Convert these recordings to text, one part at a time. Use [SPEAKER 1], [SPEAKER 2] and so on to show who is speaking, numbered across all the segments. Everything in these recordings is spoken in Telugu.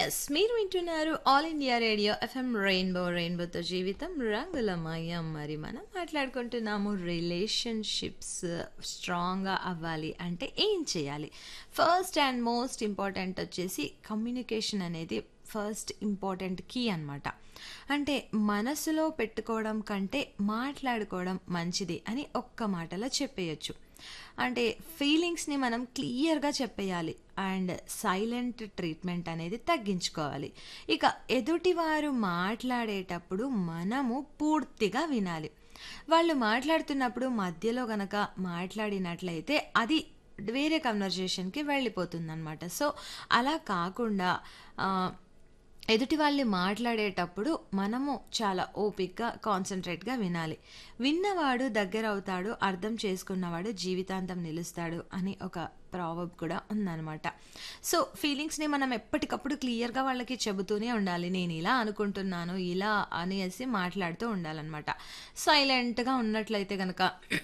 [SPEAKER 1] ఎస్ మీరు వింటున్నారు all India radio FM rainbow రెయిన్బోతో జీవితం రంగులమయం మరి మనం మాట్లాడుకుంటున్నాము రిలేషన్షిప్స్ స్ట్రాంగ్గా అవ్వాలి అంటే ఏం చేయాలి ఫస్ట్ అండ్ మోస్ట్ ఇంపార్టెంట్ వచ్చేసి కమ్యూనికేషన్ అనేది ఫస్ట్ ఇంపార్టెంట్ కీ అనమాట అంటే మనసులో పెట్టుకోవడం కంటే మాట్లాడుకోవడం మంచిది అని ఒక్క మాటలో చెప్పేయచ్చు అంటే ఫీలింగ్స్ని మనం క్లియర్గా చెప్పేయాలి అండ్ సైలెంట్ ట్రీట్మెంట్ అనేది తగ్గించుకోవాలి ఇక ఎదుటివారు మాట్లాడేటప్పుడు మనము పూర్తిగా వినాలి వాళ్ళు మాట్లాడుతున్నప్పుడు మధ్యలో గనక మాట్లాడినట్లయితే అది వేరే కన్వర్జేషన్కి వెళ్ళిపోతుందన్నమాట సో అలా కాకుండా ఆ, ఎదుటి వాళ్ళు మాట్లాడేటప్పుడు మనము చాలా ఓపిక్గా కాన్సన్ట్రేట్గా వినాలి విన్నవాడు దగ్గర అవుతాడు అర్థం చేసుకున్నవాడు జీవితాంతం నిలుస్తాడు అని ఒక ప్రావబ్ కూడా ఉందన్నమాట సో ఫీలింగ్స్ని మనం ఎప్పటికప్పుడు క్లియర్గా వాళ్ళకి చెబుతూనే ఉండాలి నేను ఇలా అనుకుంటున్నాను ఇలా అనేసి మాట్లాడుతూ ఉండాలన్నమాట సైలెంట్గా ఉన్నట్లయితే కనుక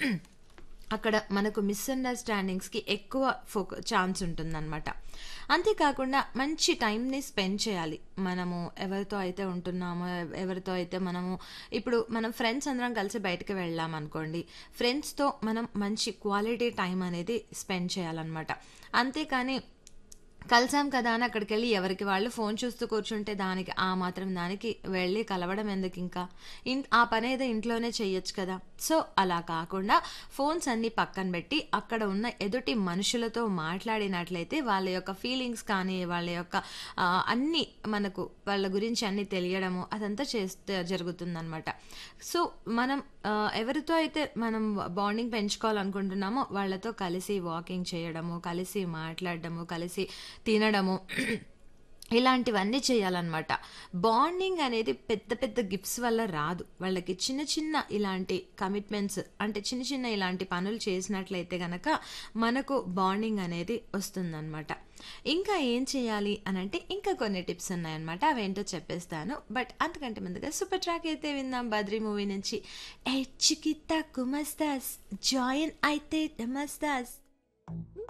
[SPEAKER 1] అక్కడ మనకు మిస్అండర్స్టాండింగ్స్కి ఎక్కువ ఫోక ఛాన్స్ ఉంటుందన్నమాట అంతేకాకుండా మంచి టైంని స్పెండ్ చేయాలి మనము ఎవరితో అయితే ఉంటున్నామో ఎవ- ఎవరితో అయితే మనము ఇప్పుడు మనం ఫ్రెండ్స్ అందరం కలిసి బయటకు వెళ్ళాం అనుకోండి ఫ్రెండ్స్తో మనం మంచి క్వాలిటీ టైం అనేది స్పెండ్ చేయాలన్నమాట అంతేకాని కలిసాం కదా అని అక్కడికి వెళ్ళి ఎవరికి వాళ్ళు ఫోన్ చూస్తూ కూర్చుంటే దానికి ఆ మాత్రం దానికి వెళ్ళి కలవడం ఎందుకు ఇంకా ఇన్ ఆ పని ఏదో ఇంట్లోనే చేయొచ్చు కదా సో అలా కాకుండా ఫోన్స్ అన్ని పక్కన పెట్టి అక్కడ ఉన్న ఎదుటి మనుషులతో మాట్లాడినట్లయితే వాళ్ళ యొక్క ఫీలింగ్స్ కానీ వాళ్ళ యొక్క ఆ, అన్ని మనకు వాళ్ళ గురించి అన్ని తెలియడము అదంతా చేస్తే జరుగుతుందన్నమాట సో మనం ఆ, ఎవరితో అయితే మనం బాండింగ్ పెంచుకోవాలనుకుంటున్నామో వాళ్ళతో కలిసి వాకింగ్ చేయడము కలిసి మాట్లాడడము కలిసి తినడము ఇలాంటివన్నీ చేయాలన్నమాట బాండింగ్ అనేది పెద్ద పెద్ద గిఫ్ట్స్ వల్ల రాదు వాళ్ళకి చిన్న చిన్న ఇలాంటి కమిట్మెంట్స్ అంటే చిన్న చిన్న ఇలాంటి పనులు చేసినట్లయితే గనక మనకు బాండింగ్ అనేది వస్తుందన్నమాట ఇంకా ఏం చేయాలి అని అంటే ఇంకా కొన్ని టిప్స్ ఉన్నాయన్నమాట అవేంటో చెప్పేస్తాను బట్ అంతకంటే ముందుగా సూపర్ ట్రాక్ అయితే విందాం బద్రీ మూవీ నుంచి ఏ చికిత్తా కుమస్తాస్ జాయిన్ అయితే నమస్తాస్